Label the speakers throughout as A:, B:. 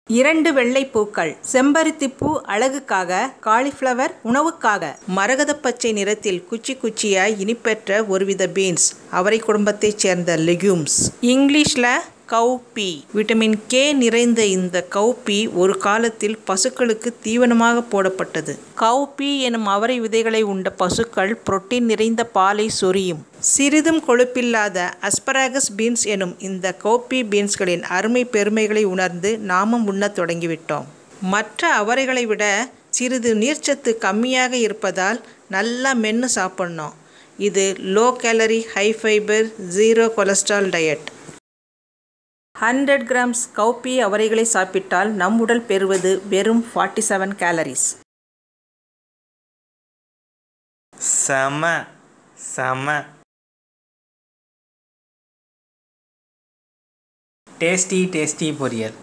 A: இரண்டு வெள்ளைப் பூக்கள் செம்பருத்திப் பூ அழகுக்காக காலிஃப்ளவர் உணவுக்காக மரகதப் பச்சை நிறத்தில் குச்சி குச்சியாய் இனிப்பெற்ற ஒருவித பீன்ஸ் அவரை குடும்பத்தைச் சேர்ந்த லெக்யூம்ஸ் இங்கிலீஷில் கௌபி விட்டமின் கே நிறைந்த இந்த கௌபி ஒரு காலத்தில் பசுக்களுக்கு தீவனமாக போடப்பட்டது கௌபி எனும் அவரை விதைகளை உண்ட பசுக்கள் புரோட்டீன் நிறைந்த பாலை சொரியும் சிறிதும் கொழுப்பில்லாத அஸ்பராகஸ் பீன்ஸ் எனும் இந்த கௌபி பீன்ஸ்களின் அருமை பெருமைகளை உணர்ந்து நாமும் உண்ணத் தொடங்கிவிட்டோம் மற்ற அவரைகளை விட சிறிது நீர்ச்சத்து கம்மியாக இருப்பதால் நல்லா மென்று சாப்பிட்ணும் இது low calorie high fibre zero cholesterol diet hundred grams cowpea அவரைகளை சாப்பிட்டால் நம் உடல் பெறுவது வெறும் ஃபார்ட்டி செவன் கேலரிஸ்
B: செம செம டேஸ்டி டேஸ்டி பொரியல்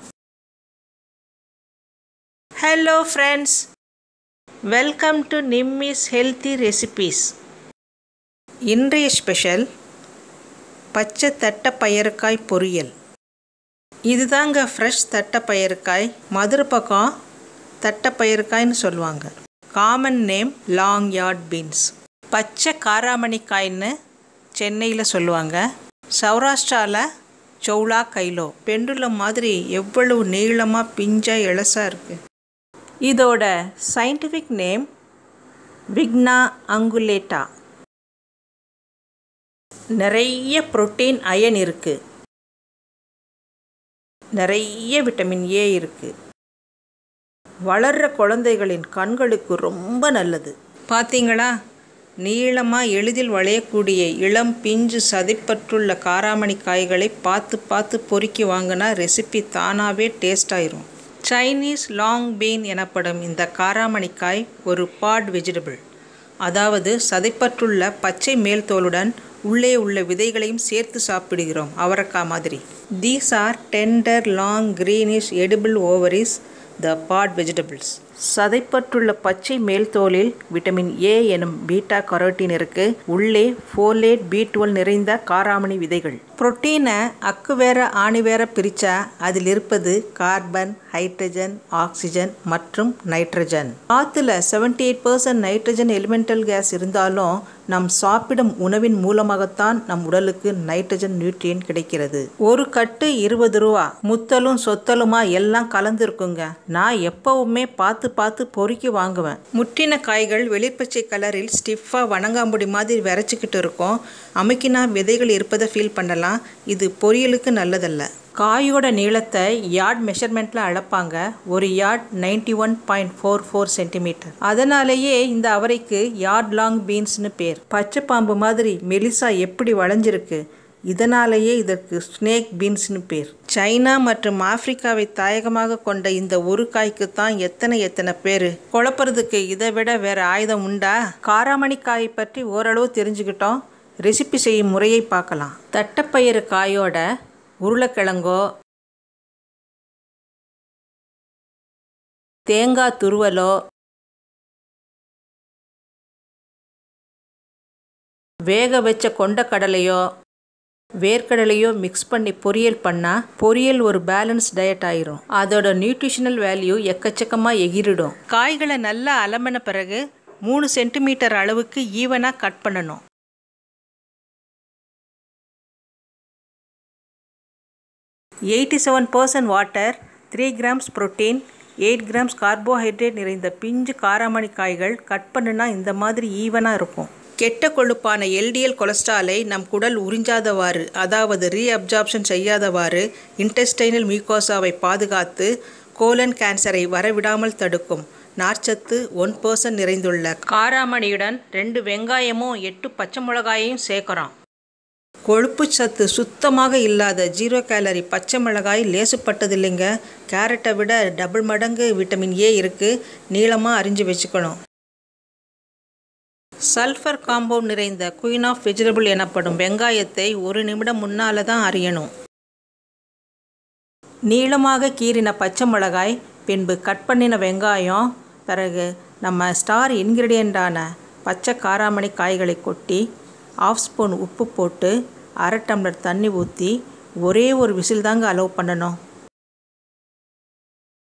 A: hello friends welcome to Nimmi's healthy recipes இன்றைய ஸ்பெஷல் பச்சை தட்டைப்பயிறுக்காய் பொரியல் இதுதாங்க ஃப்ரெஷ் தட்டைப்பயிறுக்காய் மதுரை பக்கம் தட்டைப்பயிறுக்காய்னு சொல்லுவாங்க common name long yard beans பச்சை காராமணிக்காய்ன்னு சென்னையில் சொல்லுவாங்க சௌராஷ்டிராவில் சௌலா கைலோ பெண்டுலம் மாதிரி எவ்வளவு நீளமாக பிஞ்சாக இளசாக இருக்குது இதோட சயின்டிஃபிக் நேம் விக்னா அங்குலேட்டா நிறைய புரோட்டீன் அயன் இருக்குது நிறைய விட்டமின் ஏ இருக்குது வளர்கிற குழந்தைகளின் கண்களுக்கு ரொம்ப நல்லது பார்த்தீங்களா நீளமாக எளிதில் வளையக்கூடிய இளம் பிஞ்சு சதைப்பற்றுள்ள காராமணி காய்களை பார்த்து பார்த்து பொறுக்கி வாங்கினா ரெசிபி தானாகவே டேஸ்ட் ஆயிரும் சைனீஸ் லாங் பீன் எனப்படும் இந்த காராமணிக்காய் ஒரு பாட் வெஜிடபிள் அதாவது சதைப்பற்றுள்ள பச்சை மேல் தோலுடன் உள்ளே உள்ள விதைகளையும் சேர்த்து சாப்பிடுகிறோம் அவரக்காய் மாதிரி these are tender long greenish edible ovaries the pod vegetables சதைப்பற்றுள்ள பச்சை மேல் தோலில் விட்டமின் ஏ எனும் பீட்டா கரோட்டின் இருக்கு உள்ளே ஃபோலேட் பி டுவெல் நிறைந்த காராமணி விதைகள் புரோட்டீனை அக்கு வேற ஆணி வேற பிரித்தா அதில் இருப்பது கார்பன் ஹைட்ரஜன் ஆக்சிஜன் மற்றும் நைட்ரஜன் காற்றுல seventy eight percent nitrogen elemental gas இருந்தாலும் நம் சாப்பிடும் உணவின் மூலமாகத்தான் நம் உடலுக்கு நைட்ரஜன் நியூட்ரியன் கிடைக்கிறது ஒரு கட்டு இருபது ரூபா முத்தலும் சொத்தலுமா எல்லாம் கலந்துருக்குங்க நான் எப்பவுமே பார்த்து பார்த்து பொறுக்கி வாங்குவேன் முற்றின காய்கள் வெளிர்பச்சை கலரில் ஸ்டிஃபாக வணங்காம்புடி மாதிரி விரைச்சிக்கிட்டு இருக்கும் அமுக்கினா விதைகள் இருப்பதை ஃபீல் பண்ணலாம் இது பொரியலுக்கு நல்லதல்ல காயோட நீளத்தை யார்ட் மெஷர்மெண்ட்டில் அளப்பாங்க ஒரு yard ninety one point four four centimetre அதனாலேயே இந்த அவரைக்கு யார்ட் லாங் பீன்ஸ்னு பேர் பச்சை பாம்பு மாதிரி மெலிசா எப்படி வளைஞ்சிருக்கு இதனாலேயே இதற்கு ஸ்னேக் பீன்ஸ்னு பேர் சைனா மற்றும் ஆப்பிரிக்காவை தாயகமாக கொண்ட இந்த ஒரு காய்க்கு தான் எத்தனை எத்தனை பேர் குழப்பறதுக்கு இதை விட வேற ஆயுதம் உண்டா காராமணி காய் பற்றி ஓரளவு தெரிஞ்சுக்கிட்டோம் ரெசிபி செய்யும் முறையை பார்க்கலாம் தட்டைப்பயிறு காயோட உருளைக்கிழங்கோ தேங்காய் துருவலோ வேக வச்ச கொண்டக்கடலையோ வேர்க்கடலையோ மிக்ஸ் பண்ணி பொரியல் பண்ணால் பொரியல் ஒரு பேலன்ஸ் டயட் ஆயிரும் அதோட நியூட்ரிஷனல் வேல்யூ எக்கச்சக்கமாக எகிரிடும் காய்களை நல்லா அலம்பின பிறகு மூணு சென்டிமீட்டர் அளவுக்கு ஈவனாக கட் பண்ணணும் eighty seven percent water three grams protein eight grams carbohydrate நிறைந்த பிஞ்சு காராமணி காய்கள் கட் பண்ணுனா இந்த மாதிரி ஈவனாக இருக்கும் கெட்ட கொழுப்பான எல்டிஎல் கொலஸ்ட்ராலை நம் குடல் உறிஞ்சாதவாறு அதாவது ரீஅப்சார்ப்ஷன் செய்யாதவாறு இன்டெஸ்டைனல் மியூகோசாவை பாதுகாத்து கோலன் கேன்சரை வரவிடாமல் தடுக்கும் நார்ச்சத்து ஒன் பர்சன்ட் நிறைந்துள்ள காராமணியுடன் ரெண்டு வெங்காயமும் எட்டு பச்சை மிளகாயையும் சேர்க்குறோம் கொழுப்பு சத்து சுத்தமாக இல்லாத ஜீரோ கேலரி பச்சை மிளகாய் லேசுப்பட்டதில்லைங்க கேரட்டை விட டபுள் மடங்கு விட்டமின் ஏ இருக்குது நீளமாக அரிஞ்சு வச்சுக்கணும் சல்ஃபர் காம்பவுண்ட் நிறைந்த குயின் ஆஃப் வெஜிடபிள் எனப்படும் வெங்காயத்தை ஒரு நிமிடம் முன்னால் தான் அறியணும் நீளமாக கீறின பச்சை மிளகாய் பின்பு கட் பண்ணின வெங்காயம் பிறகு நம்ம ஸ்டார் இன்க்ரீடியண்ட்டான பச்சை காராமணி காய்களை கொட்டி ஆஃப் ஸ்பூன் உப்பு போட்டு அரை டம்ளர் தண்ணி ஊற்றி ஒரே ஒரு விசில் தாங்க அலோவ் பண்ணணும்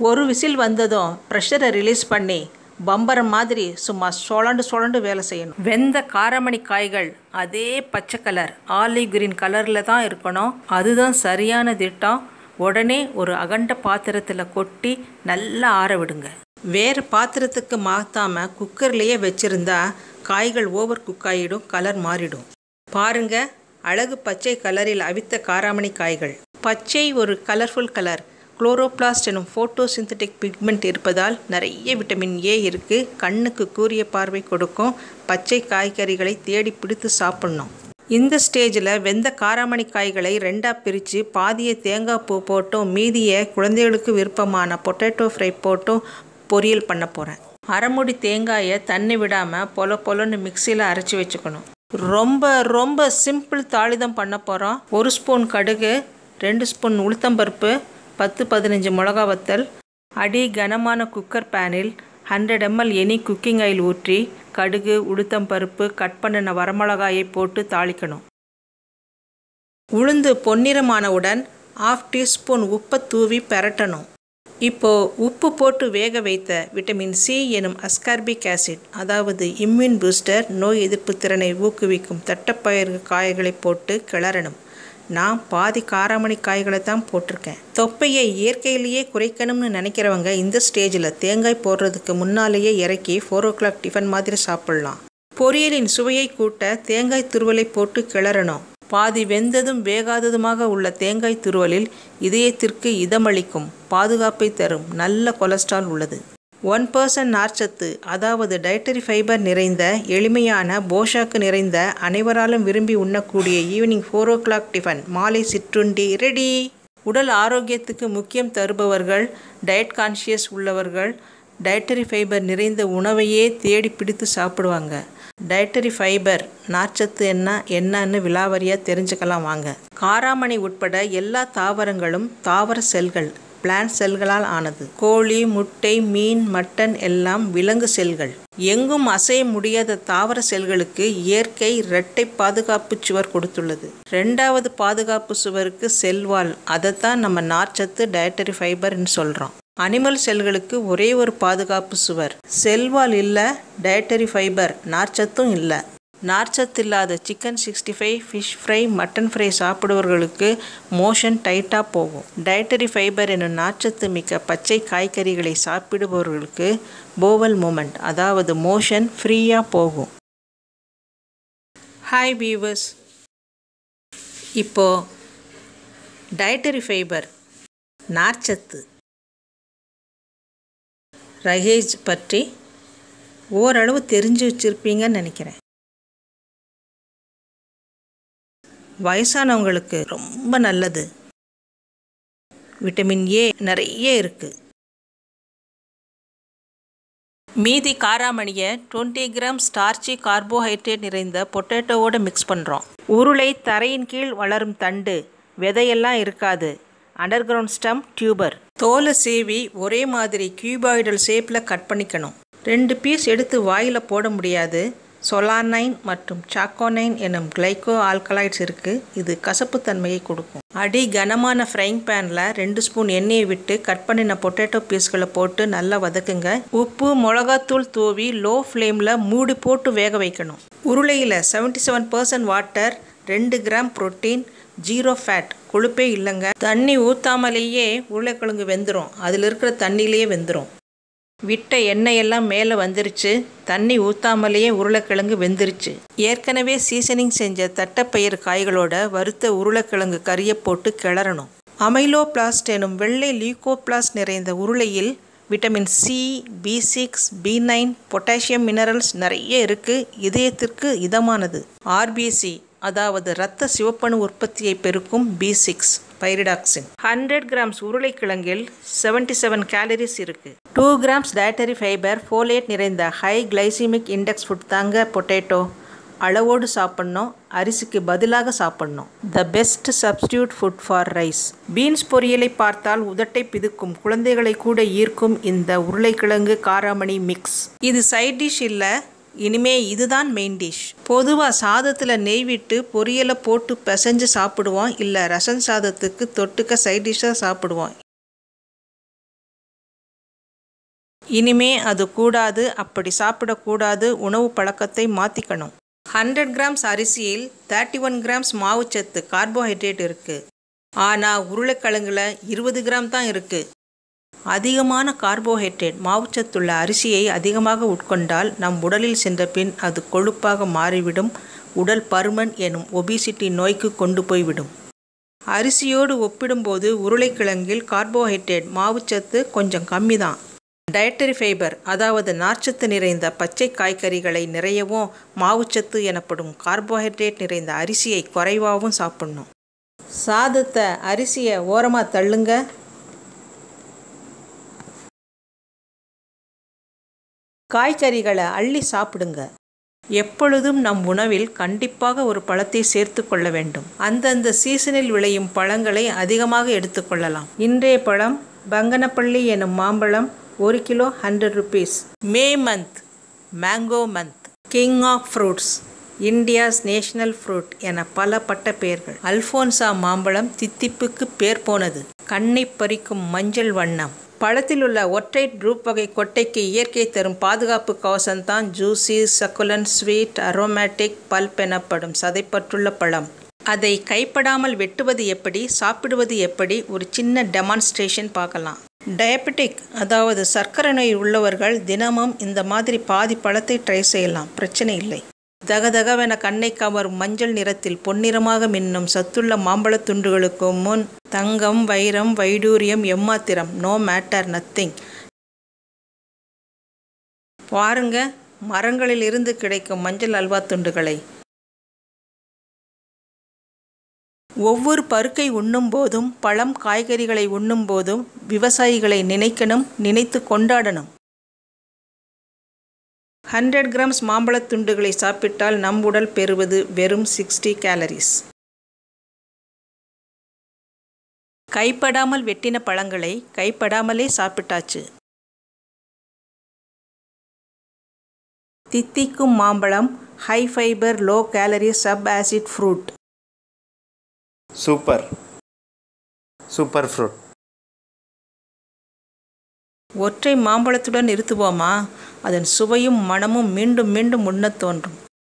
A: ஒரு விசில் வந்ததும் ப்ரெஷரை ரிலீஸ் பண்ணி பம்பரம் மாதிரி சும்மா சொலண்டு சொலண்டு வேலை செய்யணும் வெந்த காரமணி காய்கள் அதே பச்சை கலர் ஆலிவ் கிரீன் கலரில் தான் இருக்கணும் அதுதான் சரியான திட்டம் உடனே ஒரு அகண்ட பாத்திரத்தில் கொட்டி நல்லா ஆற விடுங்க வேறு பாத்திரத்துக்கு மாற்றாம குக்கர்லேயே வச்சுருந்தா காய்கள் ஓவர் குக் ஆகிடும் கலர் மாறிடும் பாருங்க அழகு பச்சை கலரில் அவித்த காராமணி காய்கள் பச்சை ஒரு கலர்ஃபுல் கலர் குளோரோபிளாஸ்ட் எனும் ஃபோட்டோ சிந்தட்டிக் பிக்மெண்ட் இருப்பதால் நிறைய விட்டமின் ஏ இருக்குது கண்ணுக்கு கூரிய பார்வை கொடுக்கும் பச்சை காய்கறிகளை தேடி பிடித்து சாப்பிட்ணும் இந்த ஸ்டேஜில் வெந்த காராமணி காய்களை ரெண்டாக பிரித்து பாதியை தேங்காய் பூ போட்டும் மீதியை குழந்தைகளுக்கு விருப்பமான பொட்டேட்டோ ஃப்ரை போட்டும் பொரியல் பண்ண போகிறேன் அரைமுடி தேங்காயை தண்ணி விடாமல் பொல பொலன்னு மிக்சியில் அரைச்சி வச்சுக்கணும் ரொம்ப ரொம்ப சிம்பிள் தாளிதம் பண்ண போகிறோம் ஒரு ஸ்பூன் கடுகு ரெண்டு ஸ்பூன் உளுத்தம்பருப்பு பத்து பதினஞ்சு மிளகா வத்தல் அடி கனமான குக்கர் பேனில் hundred ml any cooking oil ஊற்றி கடுகு உளுத்தம்பருப்பு கட் பண்ணின வரமிளகாயை போட்டு தாளிக்கணும் உளுந்து பொன்னிறமானவுடன் ஆஃப் டீஸ்பூன் உப்பை தூவி பெரட்டணும் இப்போ உப்பு போட்டு வேக வைத்த விட்டமின் சி எனும் அஸ்கார்பிக் ஆசிட் அதாவது இம்யூன் பூஸ்டர் நோய் எதிர்ப்பு திறனை ஊக்குவிக்கும் தட்டப்பயிறு காய்களை போட்டு கிளறணும் நான் பாதி காராமணி காய்களை தான் போட்டிருக்கேன் தொப்பையை இயற்கையிலேயே குறைக்கணும்னு நினைக்கிறவங்க இந்த ஸ்டேஜில் தேங்காய் போடுறதுக்கு முன்னாலேயே இறக்கி ஃபோர் ஓ கிளாக் டிஃபன் மாதிரி சாப்பிட்லாம் பொரியலின் சுவையை கூட்ட தேங்காய் துருவலை போட்டு கிளறணும் பாதி வெந்ததும் வேகாததுமாக உள்ள தேங்காய் துருவலில் இதயத்திற்கு இதமளிக்கும் பாதுகாப்பை தரும் நல்ல கொலஸ்ட்ரால் உள்ளது ஒன் பர்சன்ட் நார்ச்சத்து அதாவது டயட்டரி ஃபைபர் நிறைந்த எளிமையான போஷாக்கு நிறைந்த அனைவராலும் விரும்பி உண்ணக்கூடிய evening four o'clock tiffin மாலை சிற்றுண்டி ரெடி உடல் ஆரோக்கியத்துக்கு முக்கியம் தருபவர்கள் டயட் கான்ஷியஸ் உள்ளவர்கள் டயட்டரி ஃபைபர் நிறைந்த உணவையே தேடி பிடித்து சாப்பிடுவாங்க டயட்டரி ஃபைபர் நார்ச்சத்து என்ன என்னன்னு விலாவரியாக தெரிஞ்சுக்கலாம் வாங்க காராமணி உட்பட எல்லா தாவரங்களும் தாவர செல்கள் பிளான்ட் செல்களால் ஆனது கோழி முட்டை மீன் மட்டன் எல்லாம் விலங்கு செல்கள் எங்கும் அசைய முடியாத தாவர செல்களுக்கு இயற்கை இரட்டை பாதுகாப்பு சுவர் கொடுத்துள்ளது ரெண்டாவது பாதுகாப்பு சுவருக்கு செல்வால் அதைத்தான் நம்ம நார்ச்சத்து டயட்டரி ஃபைபர்னு சொல்கிறோம் அனிமல் செல்களுக்கு ஒரே ஒரு பாதுகாப்பு சுவர் செல்வால் இல்லை டயட்டரி ஃபைபர் நார்ச்சத்தும் இல்லை நார்ச்சத்து இல்லாத chicken sixty five fish fry mutton fry சாப்பிடுவர்களுக்கு மோஷன் டைட்டாக போகும் டயட்டரி ஃபைபர் எனும் நார்ச்சத்து மிக்க பச்சை காய்கறிகளை சாப்பிடுபவர்களுக்கு போவல் மூமெண்ட் அதாவது மோஷன் ஃப்ரீயாக போகும் ஹாய் வீவர்ஸ் இப்போது டயட்டரி ஃபைபர் நார்ச்சத்து ரகேஜ் பற்றி ஓரளவு தெரிஞ்சு வச்சுருப்பீங்கன்னு நினைக்கிறேன் வயசானவங்களுக்கு ரொம்ப நல்லது விட்டமின் ஏ நிறைய இருக்குது மீதி காராமணியை டுவெண்ட்டி கிராம் ஸ்டார்ச்சி கார்போஹைட்ரேட் நிறைந்த பொட்டேட்டோவோடு மிக்ஸ் பண்ணுறோம் உருளை தரையின் கீழ் வளரும் தண்டு விதையெல்லாம் இருக்காது அண்டர் கிரவுண்ட் ஸ்டம் டியூபர் தோலை சீவி ஒரே மாதிரி கியூபாய்டல் ஷேப்பில் கட் பண்ணிக்கணும் ரெண்டு பீஸ் எடுத்து வாயில் போட முடியாது சொலானைன் மற்றும் சாக்கோனைன் எனும் கிளைகோ ஆல்கலாய்ட்ஸ் இருக்குது இது கசப்புத்தன்மையை கொடுக்கும் அடி கனமான ஃப்ரைங் பேனில் ரெண்டு ஸ்பூன் எண்ணெயை விட்டு கட் பண்ணின பொட்டேட்டோ பீஸ்களை போட்டு நல்லா வதக்குங்க உப்பு மிளகாத்தூள் தூவி லோ ஃப்ளேமில் மூடி போட்டு வேக வைக்கணும் உருளையில் செவன்ட்டி செவன் பர்சன்ட் வாட்டர் ரெண்டு கிராம் புரோட்டீன் ஜீரோ ஃபேட் கொழுப்பே இல்லைங்க தண்ணி ஊற்றாமலேயே உருளைக்கிழங்கு வெந்துடும் அதில் இருக்கிற தண்ணியிலேயே வெந்துடும் விட்ட எண்ணெயெல்லாம் மேலே வந்துருச்சு தண்ணி ஊற்றாமலேயே உருளைக்கிழங்கு வெந்துருச்சு ஏற்கனவே சீசனிங் செஞ்ச தட்டப்பயிர் காய்களோட வறுத்த உருளைக்கிழங்கு கறியை போட்டு கிளறணும் அமைலோ பிளாஸ்ட் எனும் வெள்ளை லியூகோபிளாஸ்ட் நிறைந்த உருளையில் vitamin C B six B nine potassium minerals நிறைய இருக்குது இதயத்திற்கு இதமானது ஆர்பிசி அதாவது இரத்த சிவப்பணு உற்பத்தியை பெருக்கும் B six pyridoxine hundred grams உருளைக்கிழங்கில் செவன்டி செவன் கேலரிஸ் இருக்குது two grams dietary fibre folate நிறைந்த ஹை கிளைசிமிக் இண்டெக்ஸ் ஃபுட் தாங்க பொட்டேட்டோ அளவோடு சாப்பிட்ணும் அரிசிக்கு பதிலாக சாப்பிட்ணும் the best substitute food for rice beans பொரியலை பார்த்தால் உதட்டை பிதுக்கும் குழந்தைகளை கூட ஈர்க்கும் இந்த உருளைக்கிழங்கு காராமணி மிக்ஸ் இது சைட் டிஷ் இல்லை இனிமே இதுதான் மெயின் டிஷ் பொதுவாக சாதத்தில் நெய் விட்டு பொரியலை போட்டு பிசைஞ்சு சாப்பிடுவோம் இல்லை ரசம் சாதத்துக்கு தொட்டுக்க சைட் டிஷ்ஷாக சாப்பிடுவோம் இனிமே அது கூடாது அப்படி சாப்பிடக்கூடாது உணவு பழக்கத்தை மாற்றிக்கணும் ஹண்ட்ரட் கிராம்ஸ் அரிசியில் தேர்ட்டி ஒன் கிராம்ஸ் மாவுச்சத்து கார்போஹைட்ரேட் இருக்குது ஆனால் உருளைக்கிழங்குல இருபது கிராம் தான் இருக்குது அதிகமான கார்போஹைட்ரேட் மாவுச்சத்துள்ள அரிசியை அதிகமாக உட்கொண்டால் நம் உடலில் சென்ற பின் அது கொழுப்பாக மாறிவிடும் உடல் பருமன் எனும் ஒபிசிட்டி நோய்க்கு கொண்டு போய்விடும் அரிசியோடு ஒப்பிடும்போது உருளைக்கிழங்கில் கார்போஹைட்ரேட் மாவுச்சத்து கொஞ்சம் கம்மி தான் டயட்டரி ஃபைபர் அதாவது நார்ச்சத்து நிறைந்த பச்சை காய்கறிகளை நிறையவும் மாவுச்சத்து எனப்படும் கார்போஹைட்ரேட் நிறைந்த அரிசியை குறைவாகவும் சாப்பிடணும் சாதத்தை அரிசியை ஓரமாக தள்ளுங்க காய்கறிகளை அள்ளி சாப்பிடுங்க எப்பொழுதும் நம் உணவில் கண்டிப்பாக ஒரு பழத்தை சேர்த்து கொள்ள வேண்டும் அந்தந்த சீசனில் விளையும் பழங்களை அதிகமாக எடுத்துக்கொள்ளலாம் இன்றைய பழம் பங்கனப்பள்ளி எனும் மாம்பழம் ஒரு kilo hundred rupees May month mango month king of fruits India's national fruit என பல பட்ட பெயர்கள் அல்ஃபோன்சா மாம்பழம் தித்திப்புக்கு பேர் போனது கண்ணை பறிக்கும் மஞ்சள் வண்ணம் பழத்தில் உள்ள ஒற்றை ட்ரூப் வகை கொட்டைக்கு இயற்கை தரும் பாதுகாப்பு கவசம்தான் juicy succulent sweet aromatic pulp எனப்படும் சதைப்பற்றுள்ள பழம் அதை கைப்படாமல் வெட்டுவது எப்படி சாப்பிடுவது எப்படி ஒரு சின்ன டெமான்ஸ்ட்ரேஷன் பார்க்கலாம் டயபெட்டிக் அதாவது சர்க்கரை நோய் உள்ளவர்கள் தினமும் இந்த மாதிரி பாதி பழத்தை ட்ரை செய்யலாம் பிரச்சனை இல்லை தகதகவென கண்ணை கவரும் மஞ்சள் நிறத்தில் பொன்னிறமாக மின்னும் சத்துள்ள மாம்பழத் துண்டுகளுக்கு முன் தங்கம் வைரம் வைடூரியம் எம்மாத்திரம் நோ மேட்டர் நத்திங் பாருங்க மரங்களில் இருந்து கிடைக்கும் மஞ்சள் அல்வா துண்டுகளை ஒவ்வொரு பருக்கை உண்ணும் போதும் பழம் காய்கறிகளை உண்ணும் போதும் விவசாயிகளை நினைக்கணும் நினைத்து கொண்டாடணும் ஹண்ட்ரட் கிராம்ஸ் மாம்பழத் துண்டுகளை சாப்பிட்டால் நம் உடல் பெறுவது வெறும் சிக்ஸ்டி கேலரிஸ் கைப்படாமல் வெட்டின பழங்களை கைப்படாமலே சாப்பிட்டாச்சு தித்திக்கும் மாம்பழம் high fibre low calorie sub acid fruit
B: super super fruit
A: ஒற்றை மாம்பழத்துடன் நிறுத்துவோமா அதன் சுவையும் மனமும் மீண்டும் மீண்டும் உண்ணத் தோன்றும்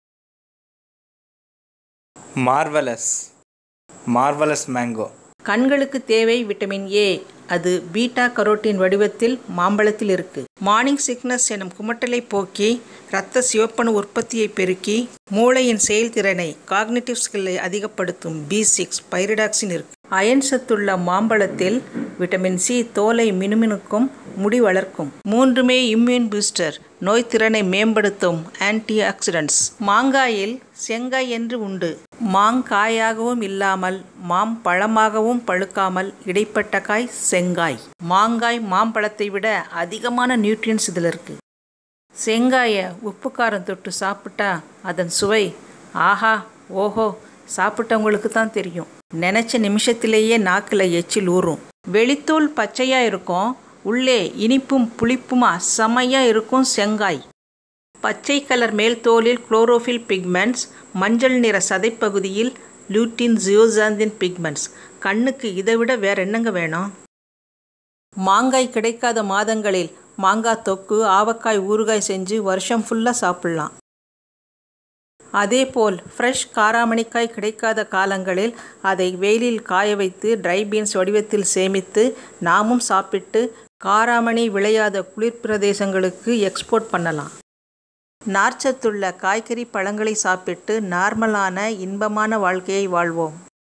B: மார்வலஸ் மார்வலஸ் மேங்கோ
A: கண்களுக்கு தேவை விட்டமின் ஏ அது பீட்டா கரோட்டின் வடிவத்தில் மாம்பழத்தில் இருக்கு மார்னிங் சிக்னஸ் எனும் குமட்டலை போக்கி இரத்த சிவப்பணு உற்பத்தியை பெருக்கி மூளையின் செயல்திறனை காக்னிட்டிவ் ஸ்கில்லை அதிகப்படுத்தும் பி சிக்ஸ் பைரிடாக்சின் இருக்கு அயன் சத்துள்ள மாம்பழத்தில் விட்டமின் சி தோலை மினுமினுக்கும் முடி வளர்க்கும் மூன்றுமே இம்யூன் பூஸ்டர் நோய் திறனை மேம்படுத்தும் ஆன்டி ஆக்சிடென்ட்ஸ் மாங்காயில் செங்காய் என்று உண்டு மாங்காயாகவும் இல்லாமல் மாம் பழமாகவும் பழுக்காமல் இடைப்பட்ட காய் செங்காய் மாங்காய் மாம்பழத்தை விட அதிகமான நியூட்ரியன்ஸ் இதில் இருக்குது செங்காயை உப்பு காரம் தொட்டு சாப்பிட்டா அதன் சுவை ஆஹா ஓஹோ சாப்பிட்டவங்களுக்கு தான் தெரியும் நினச்ச நிமிஷத்திலேயே நாக்கில் எச்சில் ஊறும் வெளித்தோல் பச்சையாக இருக்கும் உள்ளே இனிப்பும் புளிப்புமா செமையாக இருக்கும் செங்காய் பச்சை கலர் மேல் தோலில் குளோரோஃபில் பிக்மெண்ட்ஸ் மஞ்சள் நிற சதைப்பகுதியில் லூட்டின் ஜியோசாந்தின் பிக்மெண்ட்ஸ் கண்ணுக்கு இதை விட வேற என்னங்க வேணும் மாங்காய் கிடைக்காத மாதங்களில் மாங்காய் தொக்கு ஆவக்காய் ஊறுகாய் செஞ்சு வருஷம் ஃபுல்லாக சாப்பிட்லாம் அதேபோல் ஃப்ரெஷ் காராமணிக்காய் கிடைக்காத காலங்களில் அதை வெயிலில் காய வைத்து ட்ரை பீன்ஸ் வடிவத்தில் சேமித்து நாமும் சாப்பிட்டு காராமணி விளையாத குளிர் பிரதேசங்களுக்கு எக்ஸ்போர்ட் பண்ணலாம் நார்ச்சத்துள்ள காய்கறி பழங்களை சாப்பிட்டு நார்மலான இன்பமான வாழ்க்கையை வாழ்வோம்